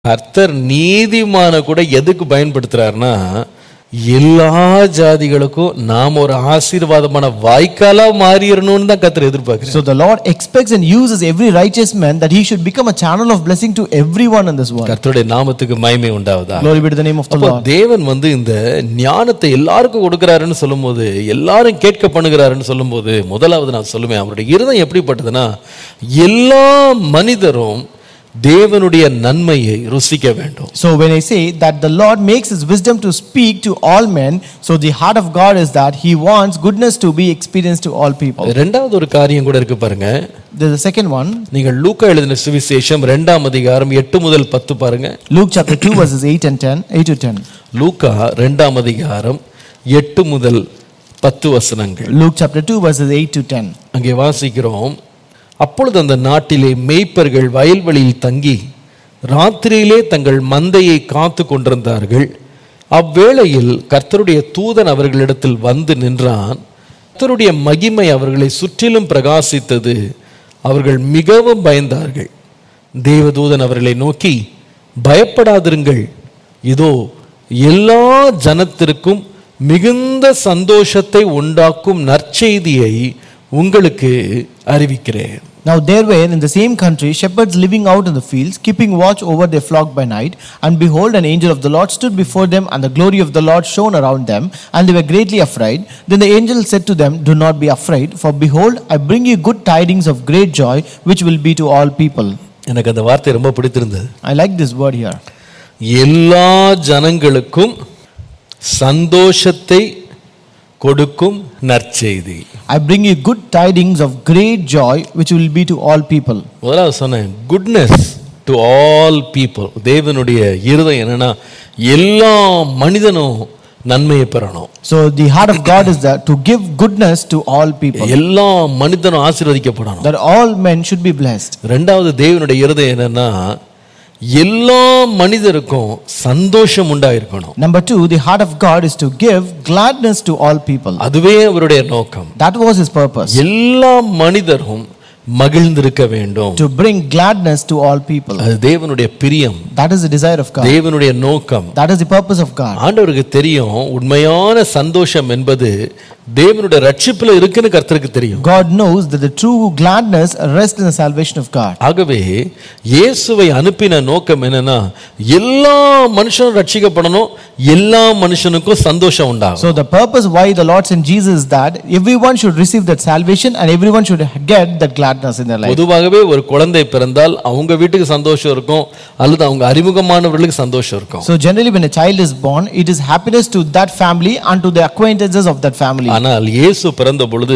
கர்த்தர் நீதிமான கூட எதுக்கு பயன்படுத்துறாருன்னா எல்லா ஜாதிகளுக்கும் நாம் ஒரு ஆசீர்வாதமான வாய்க்காலா மாறிடணும்னு தான் கர்த்தர் எதிர்பார்க்கிறார் So the Lord expects and uses every righteous man that he should become a channel of blessing to everyone in this world. கர்த்தருடைய நாமத்துக்கு மகிமை உண்டாவதா Glory be to the name of the அப்போ Lord. தேவன் வந்து இந்த ஞானத்தை எல்லாருக்கும் கொடுக்கிறாருன்னு சொல்லும்போது எல்லாரும் கேட்க பண்ணுகிறாருன்னு சொல்லும்போது முதலாவது நான் சொல்லுவேன் அவருடைய இருதயம் எப்படிப்பட்டதுன்னா எல்லா மனிதரும் தேவனுடைய நன்மையை ருசிக்க வேண்டும் So when I say that the Lord makes his wisdom to speak to all men, so the heart of God is that he wants goodness to be experienced to all people. ரெண்டாவது ஒரு காரியம் கூட இருக்கு பாருங்க There's a second one. நீங்கள் லூக்கா எழுதின சுவிசேஷம் ரெண்டாம் அதிகாரம் எட்டு முதல் பத்து பாருங்க Luke chapter 2 verses 8 and 10, 8 to 10. லூக்கா ரெண்டாம் அதிகாரம் எட்டு முதல் பத்து வசனங்கள் Luke chapter 2 verses 8 to 10. அங்கே வாசிக்கிறோம் அப்பொழுது அந்த நாட்டிலே மேய்ப்பர்கள் வயல்வெளியில் தங்கி ராத்திரியிலே தங்கள் மந்தையை காத்து கொண்டிருந்தார்கள் அவ்வேளையில் கர்த்தருடைய தூதன் அவர்களிடத்தில் வந்து நின்றான் கர்த்தருடைய மகிமை அவர்களை சுற்றிலும் பிரகாசித்தது அவர்கள் மிகவும் பயந்தார்கள் தேவதூதன் அவர்களை நோக்கி பயப்படாதிருங்கள் இதோ எல்லா ஜனத்திற்கும் மிகுந்த சந்தோஷத்தை உண்டாக்கும் நற்செய்தியை உங்களுக்கு அறிவிக்கிறேன் Now there were in the same country shepherds living out in the fields, keeping watch over their flock by night. And behold, an angel of the Lord stood before them, and the glory of the Lord shone around them, and they were greatly afraid. Then the angel said to them, Do not be afraid, for behold, I bring you good tidings of great joy, which will be to all people. எனக்கு அந்த வார்த்தை ரொம்ப பிடித்திருந்தது I like this word here. எல்லா ஜனங்களுக்கும் சந்தோஷத்தை கொடுக்கும் நற்செய்தி I bring you good tidings of great joy, which will be to all people. முதலாவது சொன்னேன் குட்னஸ் டு ஆல் பீப்புள் தேவனுடைய இருதயம் என்னன்னா எல்லா மனிதனும் நன்மையை பெறணும் So the heart of God is that to give goodness to all people, எல்லா மனிதனும் ஆசீர்வதிக்கப்படணும் that all men should be blessed. ரெண்டாவது தேவனுடைய இருதயம் என்னன்னா எல்லா மனிதருக்கும் சந்தோஷம் உண்டாயிருக்கணும் Number two, the heart of God is to give gladness to all people. அதுவே அவருடைய நோக்கம் That was his purpose. எல்லா மனிதரும் மகிழ்ந்திருக்க வேண்டும் To bring gladness to all people. அது தேவனுடைய பிரியம் That is the desire of God. தேவனுடைய நோக்கம் That is the purpose of God. ஆண்டவருக்கு தெரியும் உண்மையான சந்தோஷம் என்பது தேவனுடைய ரட்சிப்புல இருக்குன்னு கர்த்தருக்கு தெரியும் God knows that the true gladness rests in the salvation of God. ஆகவே இயேசுவை அனுப்பின நோக்கம் என்னன்னா எல்லா மனுஷனும் ரட்சிக்கப்படணும் எல்லா மனுஷனுக்கும் சந்தோஷம் உண்டாகும் So the purpose why the Lord sent Jesus is that everyone should receive that salvation and everyone should get that gladness in their life. பொதுவாகவே ஒரு குழந்தை பிறந்தால் அவங்க வீட்டுக்கு சந்தோஷம் இருக்கும் அல்லது அவங்க அறிமுகமானவர்களுக்கு சந்தோஷம் இருக்கும் So generally when a child is born, it is happiness to that family and to the acquaintances of that family. ஆனால் இயேசு பிறந்த பொழுது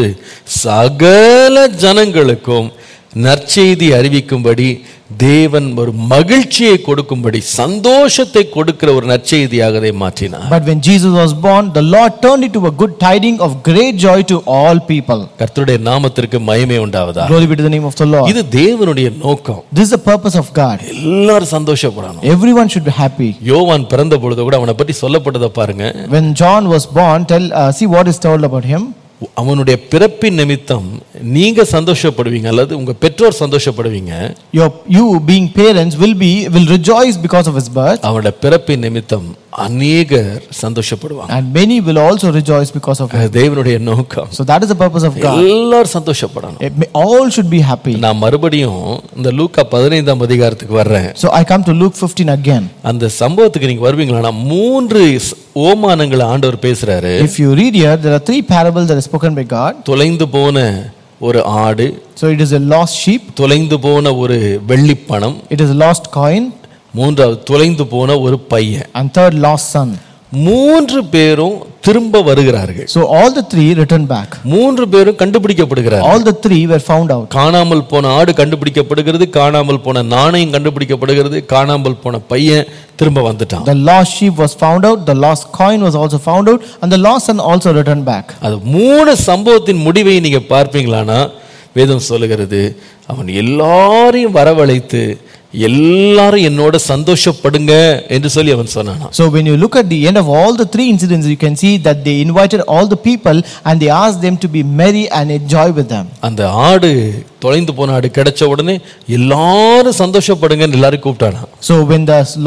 சகல ஜனங்களுக்கும் நற்செய்தி அறிவிக்கும்படி தேவன் ஒரு மகிழ்ச்சியை கொடுக்கும்படி சந்தோஷத்தை கொடுக்கிற ஒரு நற்செய்தியாக அதை மாற்றினார் But when Jesus was born, the Lord turned it to a good tiding of great joy to all people. கர்த்தருடைய நாமத்திற்கு மகிமை உண்டாவதா Glory be to the name of the Lord. இது தேவனுடைய நோக்கம் This is the purpose of God. எல்லாரும் சந்தோஷப்படணும் Everyone should be happy. யோவான் பிறந்த பொழுது கூட அவனை பற்றி சொல்லப்பட்டதை பாருங்க When John was born, tell uh, see what is told about him. அவனுடைய பிறப்பின் நிமித்தம் நீங்க சந்தோஷப்படுவீங்க அல்லது உங்க பெற்றோர் சந்தோஷப்படுவீங்க Your you being parents will be will rejoice because of his birth, அவனுடைய பிறப்பின் நிமித்தம் அநேகர் சந்தோஷப்படுவாங்க and many will also rejoice because of it. அது தேவனுடைய நோக்கம் So that is the purpose of God. எல்லாரும் சந்தோஷப்படணும் It may- All should be happy. நான் மறுபடியும் இந்த லூக்கா பதினைந்தாம் அதிகாரத்துக்கு வர்றேன் So I come to Luke 15 again. அந்த சம்பவத்துக்கு நீங்க வருவீங்களா மூன்று ஸ்- ஓமானங்களை ஆண்டவர் பேசுறாரு If you read here, there are three parables that are spoken by God. தொலைந்து போன ஒரு ஆடு So it is a lost sheep, தொலைந்து போன ஒரு வெள்ளிப்பணம் it is a lost coin, மூன்றாவது தொலைந்து போன ஒரு பையன் and third lost son. மூன்று பேரும் திரும்ப வருகிறார்கள் So all the three return back. மூன்று பேரும் கண்டுபிடிக்கப்படுகிறார்கள் All the three were found out. காணாமல் போன ஆடு கண்டுபிடிக்கப்படுகிறது காணாமல் போன நாணயம் கண்டுபிடிக்கப்படுகிறது காணாமல் போன பையன் திரும்ப வந்துட்டான் The lost sheep was found out, the lost coin was also found out, and the lost son also returned back. அது மூணு சம்பவத்தின் முடிவை நீங்க பார்ப்பீங்களானா வேதம் சொல்லுகிறது அவன் எல்லாரையும் வரவழைத்து எல்லாரும் என்னோட சந்தோஷப்படுங்க என்று சொல்லி அவன் சொன்னானாம் So when you look at the end of all the three incidents, you can see that they invited all the people and they asked them to be merry and enjoy with them. அந்த ஆடு தொலைந்து போன ஆடு கிடைச்ச உடனே எல்லாரும் சந்தோஷப்படுங்கன்னு எல்லாரும் கூப்பிட்டானா So when the